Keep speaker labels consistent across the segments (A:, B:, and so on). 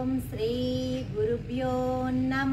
A: ఓం శ్రీ గురుభ్యో నమ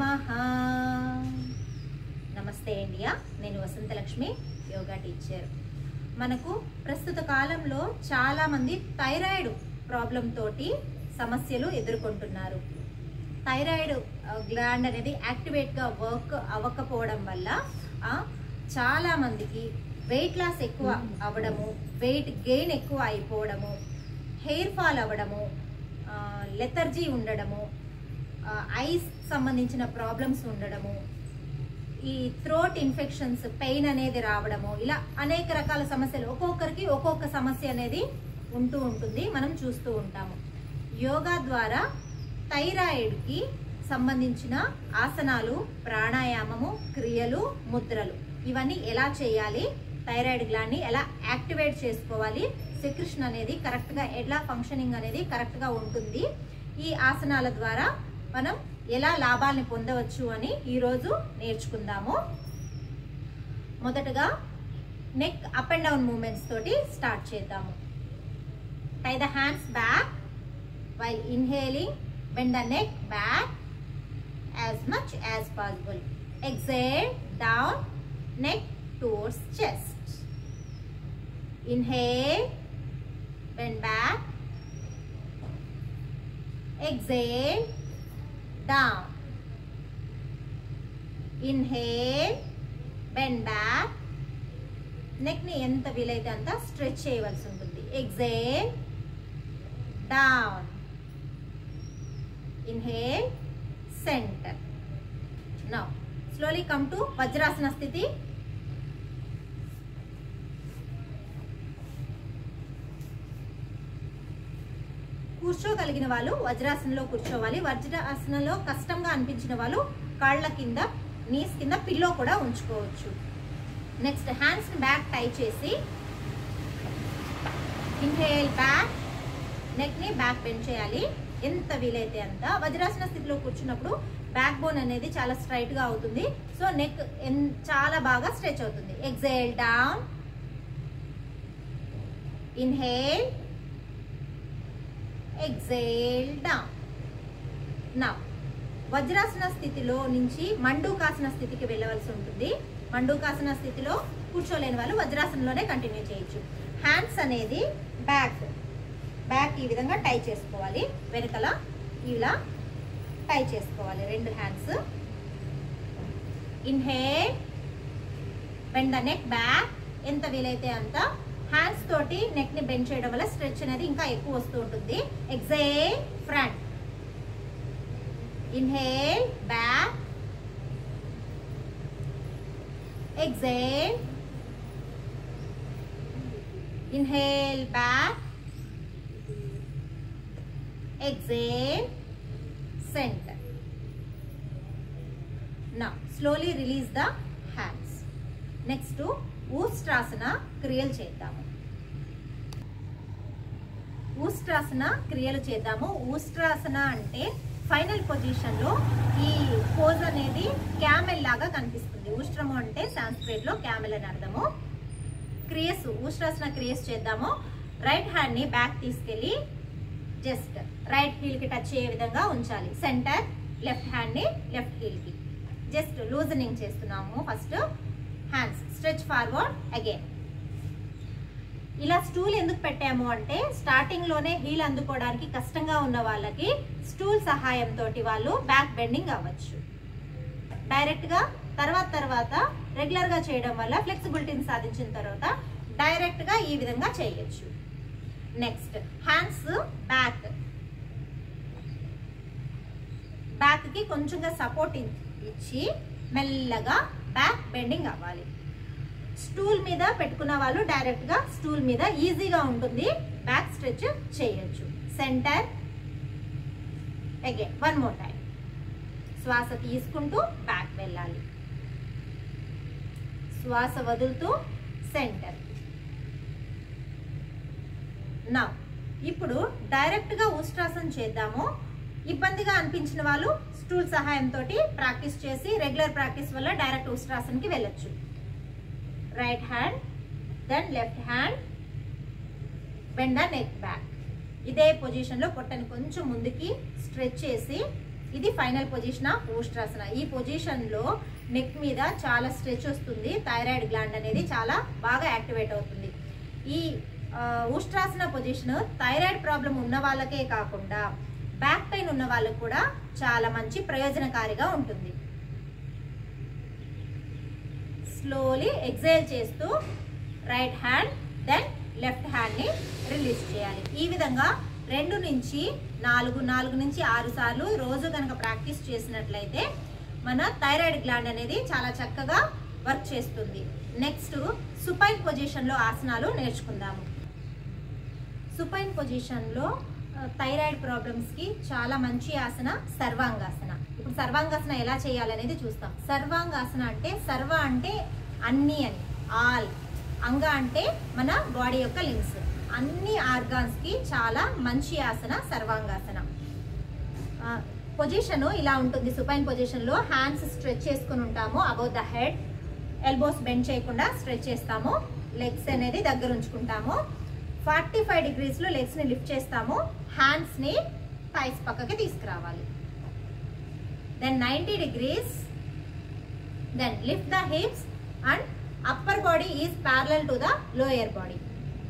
A: నమస్తే ఇండియా నేను వసంతలక్ష్మి యోగా టీచర్ మనకు ప్రస్తుత కాలంలో చాలామంది థైరాయిడ్ ప్రాబ్లం తోటి సమస్యలు ఎదుర్కొంటున్నారు థైరాయిడ్ గ్లాండ్ అనేది యాక్టివేట్గా వర్క్ అవ్వకపోవడం వల్ల ఆ, చాలా మందికి వెయిట్ లాస్ ఎక్కువ అవ్వడము వెయిట్ గెయిన్ ఎక్కువ అయిపోవడము హెయిర్ ఫాల్ అవ్వడము లెథర్జీ ఉండడము ఐస్ సంబంధించిన ప్రాబ్లమ్స్ ఉండడము ఈ థ్రోట్ ఇన్ఫెక్షన్స్ పెయిన్ అనేది రావడము ఇలా అనేక రకాల సమస్యలు ఒక్కొక్కరికి ఒక్కొక్క సమస్య అనేది ఉంటూ ఉంటుంది మనం చూస్తూ ఉంటాము యోగా ద్వారా థైరాయిడ్కి సంబంధించిన ఆసనాలు ప్రాణాయామము క్రియలు ముద్రలు ఇవన్నీ ఎలా చేయాలి థైరాయిడ్ గ్లాండ్ని ఎలా యాక్టివేట్ చేసుకోవాలి సెక్రిషన్ అనేది కరెక్ట్గా ఎలా ఫంక్షనింగ్ అనేది కరెక్ట్గా ఉంటుంది ఈ ఆసనాల ద్వారా మనం ఎలా లాభాల్ని పొందవచ్చు అని ఈరోజు నేర్చుకుందాము మొదటగా neck up and down movements తోటి స్టార్ట్ చేద్దాము tie the hands back while inhaling bend the neck back as much as possible. Exhale down, neck towards chest. Inhale, bend back. Exhale, down. Inhale, bend back. నెక్ని ఎంత వీలైతే అంత stretch చేయవలసి ఉంటుంది exhale down inhale center now slowly come to vajrasana స్థితి కూర్చోగలిగిన వాళ్ళు వజ్రాసనంలో కూర్చోవాలి వజ్రాసనంలో కష్టంగా అనిపించిన వాళ్ళు కాళ్ళ కింద నీస్ కింద పిల్లో కూడా ఉంచుకోవచ్చు నెక్స్ట్ హ్యాండ్స్ బ్యాక్ టై చేసి ఇన్హేల్ బ్యాక్ నెక్ ని బ్యాక్ బెండ్ చేయాలి ఎంత వీలైతే అంత వజ్రాసన స్థితిలో కూర్చున్నప్పుడు బ్యాక్ బోన్ అనేది చాలా స్ట్రైట్ గా అవుతుంది సో నెక్ చాలా బాగా స్ట్రెచ్ అవుతుంది exhale down inhale exhale down నా వజ్రాసన స్థితిలో నుంచి మండూకాసన స్థితికి వెళ్ళవలసి ఉంటుంది మండూకాసన స్థితిలో కూర్చోలేని వాళ్ళు వజ్రాసనంలోనే కంటిన్యూ చేయొచ్చు హ్యాండ్స్ అనేది బ్యాక్ బ్యాక్ ఈ విధంగా టై చేసుకోవాలి వెనకల ఇలా టై చేసుకోవాలి రెండు hands inhale bend the neck back ఎంత వీలైతే అంత హ్యాండ్స్ తోటి నెక్ ని బెండ్ చేయడం వల్ల స్ట్రెచ్ అనేది ఇంకా ఎక్కువ వస్తూ ఉంటుంది exhale front inhale back exhale inhale back exhale center now slowly release the hands next ustrasana క్రియలు చేద్దాము ఊస్ట్రాసన క్రియలు చేద్దాము ఊస్ట్రాసన అంటే ఫైనల్ పొజిషన్ లో ఈ పోజ్ అనేది క్యామెల్ లాగా కనిపిస్తుంది ఊస్ట్రము అంటే సాంస్క్రిట్ లో క్యామెల్ అని అర్థము క్రియస్ ఊస్ట్రాసన క్రియస్ చేద్దాము రైట్ హ్యాండ్ ని బ్యాక్ తీసుకెళ్ళి జస్ట్ రైట్ హీల్ కి టచ్ అయ్యే విధంగా ఉంచాలి సెంటర్ లెఫ్ట్ హ్యాండ్ ని లెఫ్ట్ హీల్ కి జస్ట్ లూజనింగ్ చేస్తున్నాము first hands stretch forward again ఇలా స్టూల్ ఎందుకు పెట్టాము అంటే స్టార్టింగ్ లోనే హీల్ అందుకోవడానికి కష్టంగా ఉన్న వాళ్ళకి స్టూల్ సహాయంతో వాళ్ళు బ్యాక్ బెండింగ్ అవ్వచ్చు డైరెక్ట్ గా తర్వాత తర్వాత రెగ్యులర్ గా చేయడం వల్ల ఫ్లెక్సిబిలిటీని సాధించిన తర్వాత డైరెక్ట్ గా ఈ విధంగా చేయొచ్చు నెక్స్ట్ హ్యాండ్స్ బ్యాక్ బ్యాక్ కి కొంచెంగా సపోర్ట్ ఇచ్చి మెల్లగా బ్యాక్ బెండింగ్ అవ్వాలి స్టూల్ మీద పెట్టుకున్న వాళ్ళు డైరెక్ట్ గా స్టూల్ మీద ఈజీగా ఉంటుంది బ్యాక్ స్ట్రెచ్ చేయొచ్చు center again one more time శ్వాస తీసుకుంటూ బ్యాక్ వెళ్ళాలి శ్వాస వదులుతూ సెంటర్ నా ఇప్పుడు డైరెక్ట్ గా ఊస్ట్రాసన్ చేద్దాము ఇబ్బందిగా అనిపించిన వాళ్ళు స్టూల్ సహాయంతో ప్రాక్టీస్ చేసి రెగ్యులర్ ప్రాక్టీస్ వల్ల డైరెక్ట్ ఊస్ట్రాసన్ కి వెళ్ళొచ్చు right hand then left hand bend the neck back ఇదే పొజిషన్లో పొట్టని కొంచెం ముందుకి స్ట్రెచ్ చేసి ఇది ఫైనల్ పొజిషన్ ఆఫ్ ఊష్ట్రాసన ఈ పొజిషన్లో నెక్ మీద చాలా స్ట్రెచ్ వస్తుంది థైరాయిడ్ గ్లాండ్ అనేది చాలా బాగా యాక్టివేట్ అవుతుంది ఈ ఆ, ఊష్ట్రాసన పొజిషన్ థైరాయిడ్ ప్రాబ్లం ఉన్న వాళ్ళకే కాకుండా బ్యాక్ పెయిన్ ఉన్న వాళ్ళకు కూడా చాలా మంచి ప్రయోజనకారిగా ఉంటుంది స్లోలీ ఎగ్జైల్ చేస్తూ రైట్ హ్యాండ్ దెన్ లెఫ్ట్ హ్యాండ్ని రిలీజ్ చేయాలి ఈ విధంగా రెండు నుంచి నాలుగు నాలుగు నుంచి ఆరు సార్లు రోజు కనుక ప్రాక్టీస్ చేసినట్లయితే మన థైరాయిడ్ గ్లాండ్ అనేది చాలా చక్కగా వర్క్ చేస్తుంది నెక్స్ట్ సుపైన్ పొజిషన్లో ఆసనాలు నేర్చుకుందాము సుపైన్ పొజిషన్లో ఆ, థైరాయిడ్ ప్రాబ్లమ్స్కి చాలా మంచి ఆసన సర్వాంగాసన ఇప్పుడు సర్వాంగాసన ఎలా చేయాలనేది చూస్తాం సర్వాంగాసన అంటే సర్వ అంటే అన్ని అని ఆల్ అంగ అంటే మన బాడీ యొక్క లింక్స్ అన్ని ఆర్గాన్స్కి చాలా మంచి ఆసన సర్వాంగాసన పొజిషన్ ఇలా ఉంటుంది సుపైన్ పొజిషన్లో హ్యాండ్స్ స్ట్రెచ్ చేసుకుని ఉంటాము about the head elbows bend చేయకుండా స్ట్రెచ్ చేస్తాము లెగ్స్ అనేది దగ్గర ఉంచుకుంటాము ఫార్టీ ఫైవ్ డిగ్రీస్లో లెగ్స్ని లిఫ్ట్ చేస్తాము హ్యాండ్స్ని థైస్ పక్కకి తీసుకురావాలి then ninety degrees then lift the hips and upper body is parallel to the lower body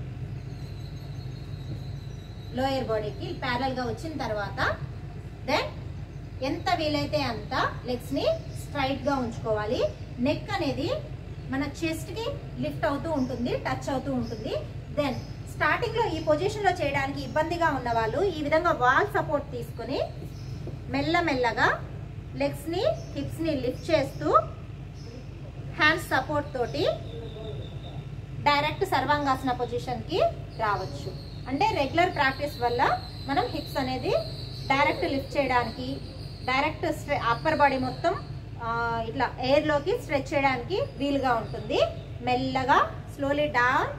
A: lower బాడీకి ప్యారల్గా వచ్చిన తర్వాత దెన్ ఎంత వీలైతే అంత లెగ్స్ని స్ట్రైట్గా ఉంచుకోవాలి నెక్ అనేది మన చెస్ట్కి లిఫ్ట్ అవుతూ ఉంటుంది టచ్ అవుతూ ఉంటుంది దెన్ స్టార్టింగ్లో ఈ పొజిషన్లో చేయడానికి ఇబ్బందిగా ఉన్న వాళ్ళు ఈ విధంగా వాల్ సపోర్ట్ తీసుకొని మెల్లమెల్లగా లెగ్స్ని హిప్స్ని లిఫ్ట్ చేస్తూ హ్యాండ్స్ సపోర్ట్ తోటి డైరెక్ట్ సర్వాంగాసన పొజిషన్కి రావచ్చు అంటే రెగ్యులర్ ప్రాక్టీస్ వల్ల మనం హిప్స్ అనేది డైరెక్ట్ లిఫ్ట్ చేయడానికి డైరెక్ట్ అప్పర్ బాడీ మొత్తం ఆ, ఇట్లా ఎయిర్లోకి స్ట్రెచ్ చేయడానికి వీలుగా ఉంటుంది మెల్లగా స్లోలీ డౌన్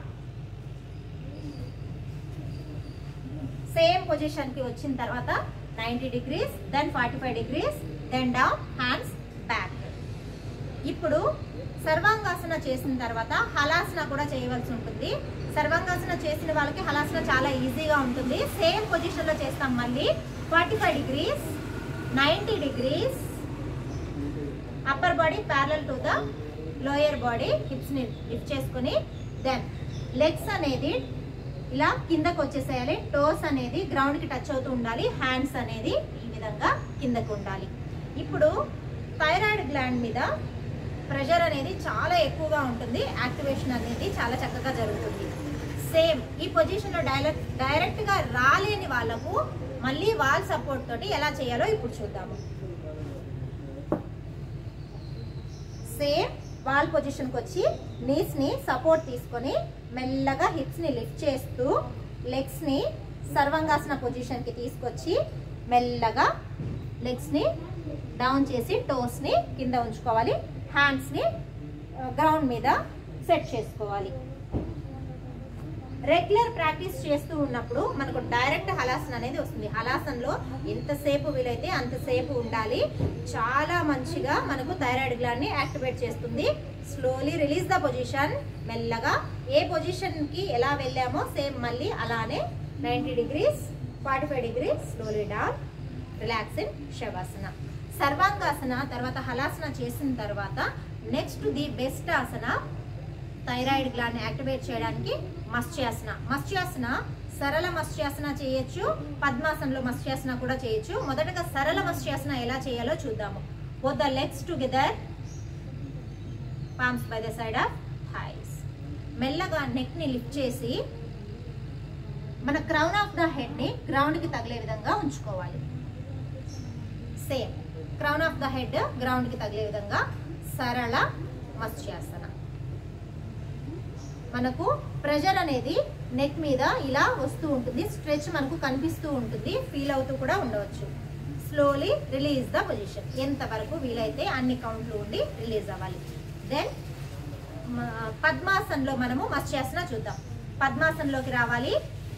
A: సేమ్ పొజిషన్కి వచ్చిన తర్వాత ninety degrees then forty five degrees then down hands back ఇప్పుడు సర్వాంగాసన చేసిన తర్వాత హలాసన కూడా చేయవలసి ఉంటుంది సర్వాంగాసన చేసిన వాళ్ళకి హలాసన చాలా ఈజీగా ఉంటుంది సేమ్ పొజిషన్లో చేస్తాం మళ్ళీ forty five degrees ninety degrees upper body parallel to the lower body హిప్స్ని లిఫ్ట్ చేసుకుని దెన్ లెగ్స్ అనేది ఇలా కిందకు వచ్చేసేయాలి టోస్ అనేది గ్రౌండ్కి టచ్ అవుతూ ఉండాలి హ్యాండ్స్ అనేది ఈ విధంగా కిందకు ఉండాలి ఇప్పుడు థైరాయిడ్ గ్లాండ్ మీద ప్రెషర్ అనేది చాలా ఎక్కువగా ఉంటుంది యాక్టివేషన్ అనేది చాలా చక్కగా జరుగుతుంది సేమ్ ఈ పొజిషన్లో డైరెక్ట్ డైరెక్ట్గా రాలేని వాళ్ళకు మళ్ళీ వాల్ సపోర్ట్ తోటి ఎలా చేయాలో ఇప్పుడు చూద్దాము సేమ్ వాల్ పొజిషన్కి వచ్చి నీస్ని సపోర్ట్ తీసుకొని మెల్లగా హిప్స్ని లిఫ్ట్ చేస్తూ లెగ్స్ని సర్వంగాసన పొజిషన్కి తీసుకొచ్చి మెల్లగా లెగ్స్ని డౌన్ చేసి టోస్ని కింద ఉంచుకోవాలి హ్యాండ్స్ని గ్రౌండ్ మీద సెట్ చేసుకోవాలి రెగ్యులర్ ప్రాక్టీస్ చేస్తూ ఉన్నప్పుడు మనకు డైరెక్ట్ హలాసన అనేది వస్తుంది హలాసనలో ఎంతసేపు వీలైతే అంతసేపు ఉండాలి చాలా మంచిగా మనకు థైరాయిడ్ గ్లాండ్ ని యాక్టివేట్ చేస్తుంది స్లోలీ రిలీజ్ ద పొజిషన్ మెల్లగా ఏ పొజిషన్ కి ఎలా వెళ్ళామో సేమ్ మళ్ళీ అలానే ninety degrees forty five degrees slowly down relax in shavasana sarvangasana తర్వాత హలాసన చేసిన తర్వాత next the best asana thyroid gland activate చేయడానికి మత్స్యాసన మత్స్యాసన సరళ మత్స్యాసన చేయొచ్చు పద్మాసనంలో మత్స్యాసన కూడా చేయొచ్చు మొదటగా సరళ మత్స్యాసన ఎలా చేయాలో చూద్దాము both the legs together palms by the side of thighs మెల్లగా నెక్ ని లిఫ్ట్ చేసి మన క్రౌన్ ఆఫ్ ద హెడ్ ని గ్రౌండ్ కి తగిలే విధంగా ఉంచుకోవాలి same crown of the head ground కి తగిలే విధంగా సరళ మత్స్యాసన మనకు ప్రెషర్ అనేది నెక్ మీద ఇలా వస్తూ ఉంటుంది స్ట్రెచ్ మనకు కనిపిస్తూ ఉంటుంది ఫీల్ అవుతూ కూడా ఉండవచ్చు స్లోలీ రిలీజ్ ద పొజిషన్ ఎంతవరకు వీలైతే అన్ని కౌంట్లు ఉండి రిలీజ్ అవ్వాలి దెన్ పద్మాసన్లో మనము మత్స్యాసన చూద్దాం పద్మాసన్లోకి రావాలి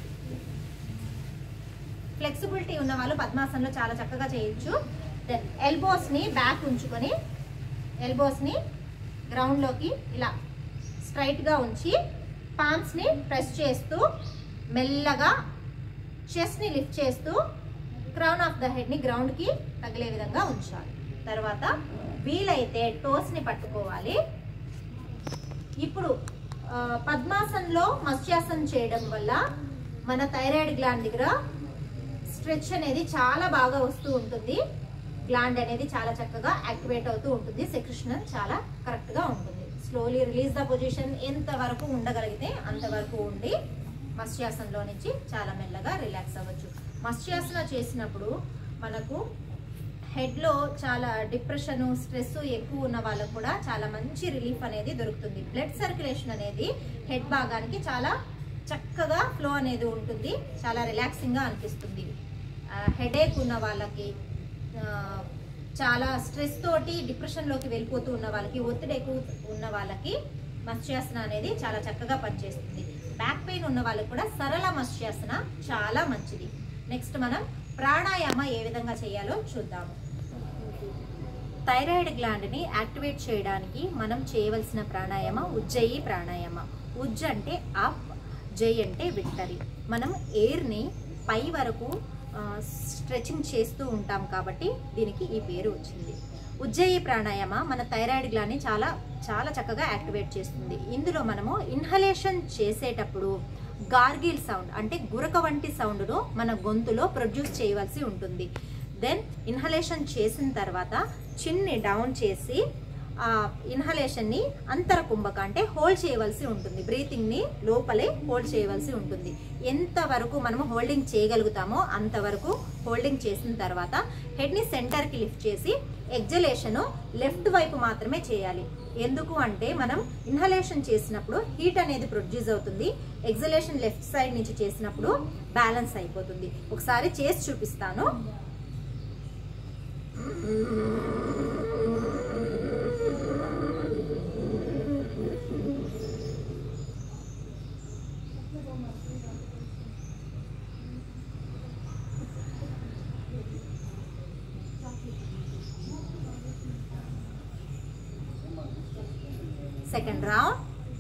A: ఫ్లెక్సిబిలిటీ ఉన్న వాళ్ళు పద్మాసనంలో చాలా చక్కగా చేయొచ్చు దెన్ ఎల్బోస్ని బ్యాక్ ఉంచుకొని ఎల్బోస్ని గ్రౌండ్లోకి ఇలా స్ట్రైట్గా ఉంచి పామ్స్ని ప్రెస్ చేస్తూ మెల్లగా చెస్ట్ని లిఫ్ట్ చేస్తూ క్రౌన్ ఆఫ్ ద హెడ్ని గ్రౌండ్కి తగిలే విధంగా ఉంచాలి తర్వాత వీలైతే టోస్ని పట్టుకోవాలి ఇప్పుడు ఆ, పద్మాసనంలో మత్స్యాసనం చేయడం వల్ల మన థైరాయిడ్ గ్లాండ్ దగ్గర స్ట్రెచ్ అనేది చాలా బాగా వస్తూ ఉంటుంది గ్లాండ్ అనేది చాలా చక్కగా యాక్టివేట్ అవుతూ ఉంటుంది సెక్రిషన్ చాలా కరెక్ట్ గా ఉంటుంది స్లోలీ రిలీజ్ ద పొజిషన్ ఎంత వరకు ఉండగలిగితే అంతవరకు ఉండి మత్స్యాసనంలో నుంచి చాలా మెల్లగా రిలాక్స్ అవ్వచ్చు మత్స్యాసన చేసినప్పుడు మనకు హెడ్లో చాలా డిప్రెషన్ స్ట్రెస్ ఎక్కువ ఉన్న వాళ్ళకు కూడా చాలా మంచి రిలీఫ్ అనేది దొరుకుతుంది బ్లడ్ సర్క్యులేషన్ అనేది హెడ్ భాగానికి చాలా చక్కగా ఫ్లో అనేది ఉంటుంది చాలా రిలాక్సింగ్గా అనిపిస్తుంది హెడేక్ ఉన్న వాళ్ళకి ఆ, చాలా స్ట్రెస్ తోటి డిప్రెషన్లోకి వెళ్ళిపోతూ ఉన్న వాళ్ళకి ఒత్తిడి ఎక్కువ ఉన్న వాళ్ళకి మత్స్యాసన అనేది చాలా చక్కగా పనిచేస్తుంది బ్యాక్ పెయిన్ ఉన్న వాళ్ళకి కూడా సరళ మత్స్యాసన చాలా మంచిది నెక్స్ట్ మనం ప్రాణాయామ ఏ విధంగా చేయాలో చూద్దాము థైరాయిడ్ గ్లాండ్ని యాక్టివేట్ చేయడానికి మనం చేయవలసిన ప్రాణాయామ ఉజ్జయి ప్రాణాయామ ఉజ్జ అంటే అప్ జై అంటే విక్టరీ మనం ఎయిర్ని పై వరకు స్ట్రెచింగ్ చేస్తూ ఉంటాం కాబట్టి దీనికి ఈ పేరు వచ్చింది ఉజ్జయి ప్రాణాయామ మన థైరాయిడ్ గ్లాండ్ని చాలా చాలా చక్కగా యాక్టివేట్ చేస్తుంది ఇందులో మనము ఇన్హలేషన్ చేసేటప్పుడు గార్గిల్ సౌండ్ అంటే గురక వంటి సౌండ్ను మన గొంతులో ప్రొడ్యూస్ చేయవలసి ఉంటుంది దెన్ ఇన్హలేషన్ చేసిన తర్వాత చిన్ని డౌన్ చేసి ఆ ఇన్హలేషన్ని అంతర కుంభక అంటే హోల్డ్ చేయవలసి ఉంటుంది బ్రీతింగ్ని లోపలే హోల్డ్ చేయవలసి ఉంటుంది ఎంతవరకు మనము హోల్డింగ్ చేయగలుగుతామో అంతవరకు హోల్డింగ్ చేసిన తర్వాత హెడ్ని సెంటర్కి లిఫ్ట్ చేసి ఎగ్జలేషన్ లెఫ్ట్ వైపు మాత్రమే చేయాలి ఎందుకు అంటే మనం ఇన్హలేషన్ చేసినప్పుడు హీట్ అనేది ప్రొడ్యూస్ అవుతుంది ఎగ్జలేషన్ లెఫ్ట్ సైడ్ నుంచి చేసినప్పుడు బ్యాలెన్స్ అయిపోతుంది ఒకసారి చేసి చూపిస్తాను సెకండ్ రౌండ్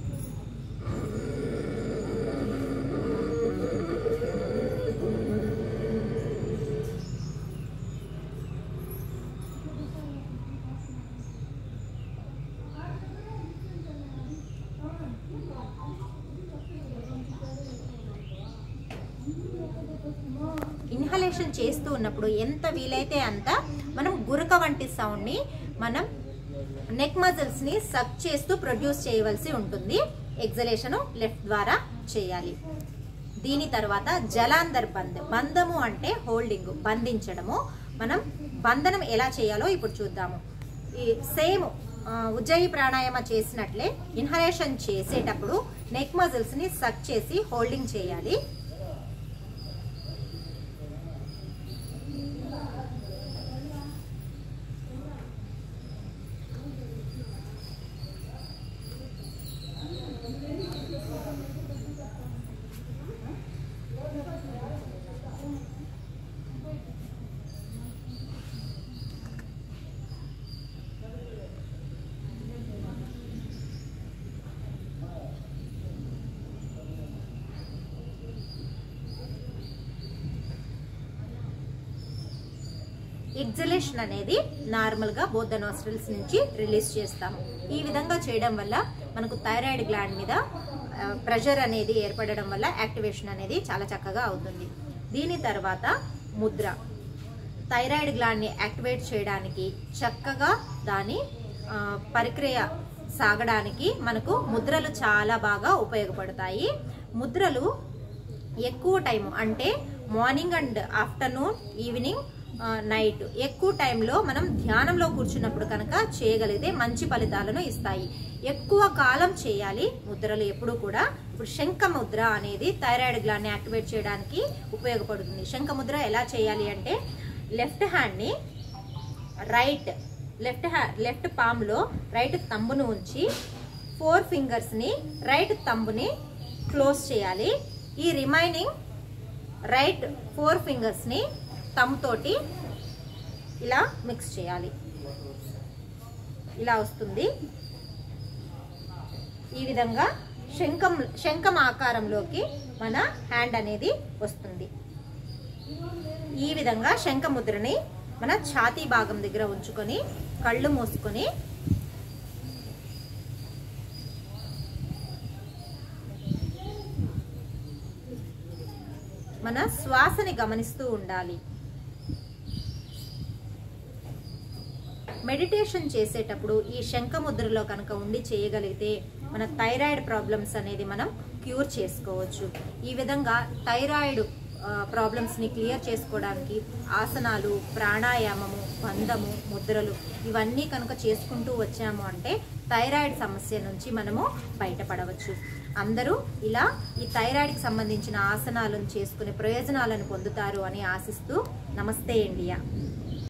A: ఇన్హలేషన్ చేస్తూ ఉన్నప్పుడు ఎంత వీలైతే అంత మనం గురక వంటి సౌండ్ని మనం నెక్ మజిల్స్ ని సక్ చేస్తూ ప్రొడ్యూస్ చేయవలసి ఉంటుంది ఎగ్జలేషన్ లెఫ్ట్ ద్వారా చేయాలి దీని తర్వాత జలాంధర్ బంద్ బంధము అంటే హోల్డింగ్ బంధించడము మనం బంధనం ఎలా చేయాలో ఇప్పుడు చూద్దాము ఈ సేమ్ ఉజ్జయి ప్రాణాయామ చేసినట్లే ఇన్హలేషన్ చేసేటప్పుడు నెక్ మజిల్స్ ని సక్ చేసి హోల్డింగ్ చేయాలి ఎగ్జలేషన్ అనేది నార్మల్ గా బోధ నాస్ట్రిల్స్ నుంచి రిలీజ్ చేస్తాము ఈ విధంగా చేయడం వల్ల మనకు థైరాయిడ్ గ్లాండ్ మీద ప్రెషర్ అనేది ఏర్పడడం వల్ల యాక్టివేషన్ అనేది చాలా చక్కగా అవుతుంది దీని తర్వాత ముద్ర థైరాయిడ్ గ్లాండ్ని యాక్టివేట్ చేయడానికి చక్కగా దాని ఆ, ప్రక్రియ సాగడానికి మనకు ముద్రలు చాలా బాగా ఉపయోగపడతాయి ముద్రలు ఎక్కువ టైం అంటే మార్నింగ్ అండ్ ఆఫ్టర్నూన్ ఈవినింగ్ ఆ, నైట్ ఎక్కువ టైంలో మనం ధ్యానంలో కూర్చున్నప్పుడు కనుక చేయగలిగితే మంచి ఫలితాలను ఇస్తాయి ఎక్కువ కాలం చేయాలి ముద్రలు ఎప్పుడు కూడా ఇప్పుడు శంఖ ముద్ర అనేది థైరాయిడ్ గ్లాండ్ని యాక్టివేట్ చేయడానికి ఉపయోగపడుతుంది శంఖ ముద్ర ఎలా చేయాలి అంటే లెఫ్ట్ హ్యాండ్ని రైట్ లెఫ్ట్ హ్యా లెఫ్ట్ పామ్లో రైట్ తంబును ఉంచి ఫోర్ ఫింగర్స్ని రైట్ తంబుని క్లోజ్ చేయాలి ఈ రిమైనింగ్ రైట్ ఫోర్ ఫింగర్స్ని తమ్ తోటి ఇలా మిక్స్ చేయాలి ఇలా వస్తుంది ఈ విధంగా శంఖం శంఖం ఆకారంలోకి మన హ్యాండ్ అనేది వస్తుంది ఈ విధంగా శంఖముద్రని మన ఛాతీ భాగం దగ్గర ఉంచుకొని కళ్ళు మూసుకొని మన శ్వాసని గమనిస్తూ ఉండాలి మెడిటేషన్ చేసేటప్పుడు ఈ శంఖముద్రలో కనుక ఉండి చేయగలిగితే మన థైరాయిడ్ ప్రాబ్లమ్స్ అనేది మనం క్యూర్ చేసుకోవచ్చు ఈ విధంగా థైరాయిడ్ ప్రాబ్లమ్స్ని క్లియర్ చేసుకోవడానికి ఆసనాలు ప్రాణాయామము బంధము ముద్రలు ఇవన్నీ కనుక చేసుకుంటూ వచ్చాము అంటే థైరాయిడ్ సమస్య నుంచి మనము బయటపడవచ్చు అందరూ ఇలా ఈ థైరాయిడ్కి సంబంధించిన ఆసనాలను చేసుకునే ప్రయోజనాలను పొందుతారు అని ఆశిస్తూ నమస్తే ఇండియా